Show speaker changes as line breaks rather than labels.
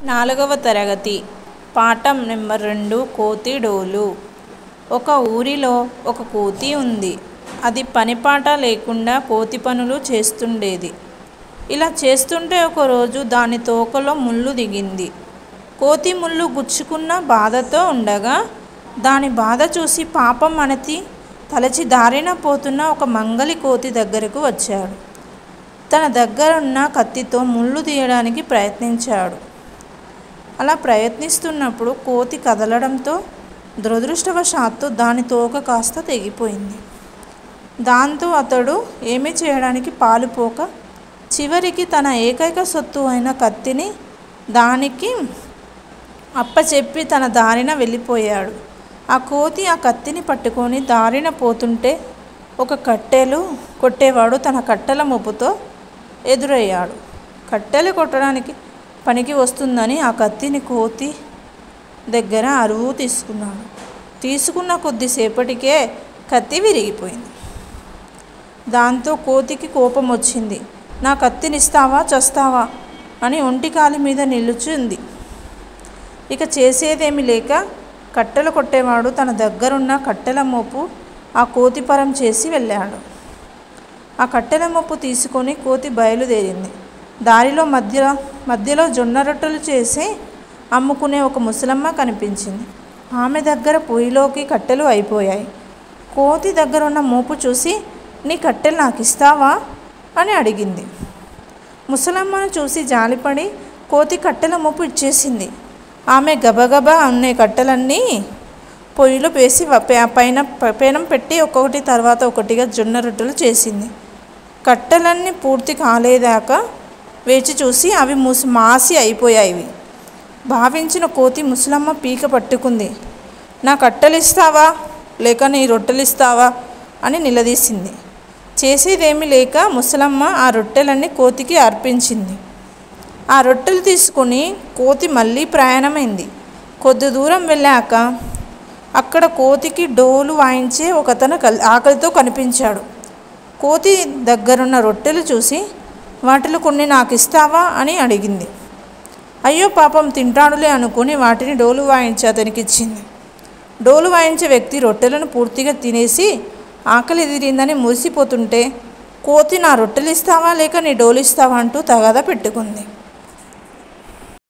నాలుగవ తరగతి పాఠం నెంబర్ రెండు కోతి డోలు ఒక ఊరిలో ఒక కోతి ఉంది అది పనిపాట లేకుండా కోతి పనులు చేస్తుండేది ఇలా చేస్తుంటే ఒకరోజు దాని తోకలో ముళ్ళు దిగింది కోతి ముళ్ళు గుచ్చుకున్న బాధతో ఉండగా దాని బాధ చూసి పాపం అనతి తలచి దారిన పోతున్న ఒక మంగలి కోతి దగ్గరకు వచ్చాడు తన దగ్గరున్న కత్తితో ముళ్ళు తీయడానికి ప్రయత్నించాడు అలా ప్రయత్నిస్తున్నప్పుడు కోతి కదలడంతో దురదృష్టవశాత్తు దాని తోక కాస్త తెగిపోయింది దాంతో అతడు ఏమీ చేయడానికి పాలుపోక చివరికి తన ఏకైక సొత్తు అయిన కత్తిని దానికి అప్పచెప్పి తన దారిన వెళ్ళిపోయాడు ఆ కోతి ఆ కత్తిని పట్టుకొని దారిన పోతుంటే ఒక కట్టెలు కొట్టేవాడు తన కట్టెల మొప్పుతో ఎదురయ్యాడు కట్టెలు కొట్టడానికి పనికి వస్తుందని ఆ కత్తిని కోతి దగ్గర అరువు తీసుకున్నాడు తీసుకున్న కొద్దిసేపటికే కత్తి విరిగిపోయింది దాంతో కోతికి కోపం వచ్చింది నా కత్తినిస్తావా చస్తావా అని ఒంటికాలి మీద నిలుచుంది ఇక చేసేదేమి లేక కట్టెలు కొట్టేవాడు తన దగ్గరున్న కట్టెల మోపు ఆ కోతి పరం చేసి వెళ్ళాడు ఆ కట్టెల మొప్పు తీసుకొని కోతి బయలుదేరింది దారిలో మధ్య మధ్యలో జొన్న రొట్టెలు చేసి అమ్ముకునే ఒక ముసలమ్మ కనిపించింది ఆమె దగ్గర పొయ్యిలోకి కట్టెలు అయిపోయాయి కోతి దగ్గర ఉన్న మోపు చూసి నీ కట్టెలు నాకు ఇస్తావా అని అడిగింది ముసలమ్మను చూసి జాలిపడి కోతి కట్టెల మోపు ఇచ్చేసింది ఆమె గబగబా అనే కట్టెలన్నీ పొయ్యిలో వేసి వ- పే- పైన ప- పేనం పెట్టి ఒక్కొక్కటి తర్వాత ఒకటిగా జొన్న రొట్టెలు చేసింది కట్టెలన్నీ పూర్తి కాలేదాకా వేచి చూసి అవి ముసి మాసి అయిపోయాయి భావించిన కోతి ముసలమ్మ పీక పట్టుకుంది నా కట్టెలు ఇస్తావా లేక నీ రొట్టెలు ఇస్తావా అని నిలదీసింది చేసేదేమీ లేక ముసలమ్మ ఆ రొట్టెలన్నీ కోతికి అర్పించింది ఆ రొట్టెలు తీసుకొని కోతి మళ్ళీ ప్రయాణమైంది కొద్ది దూరం వెళ్ళాక అక్కడ కోతికి డోలు వాయించే ఒకతను కల్ ఆకలితో కనిపించాడు కోతి దగ్గరున్న రొట్టెలు చూసి వాటిలో కొన్ని నాకు ఇస్తావా అని అడిగింది అయ్యో పాపం తింటాడులే అనుకుని వాటిని డోలు వాయించి అతనికి ఇచ్చింది డోలు వాయించే వ్యక్తి రొట్టెలను పూర్తిగా తినేసి ఆకలి ఎదిరిందని మురిసిపోతుంటే కోతి నా రొట్టెలు ఇస్తావా లేక నీ డోలు ఇస్తావా అంటూ తగాదా పెట్టుకుంది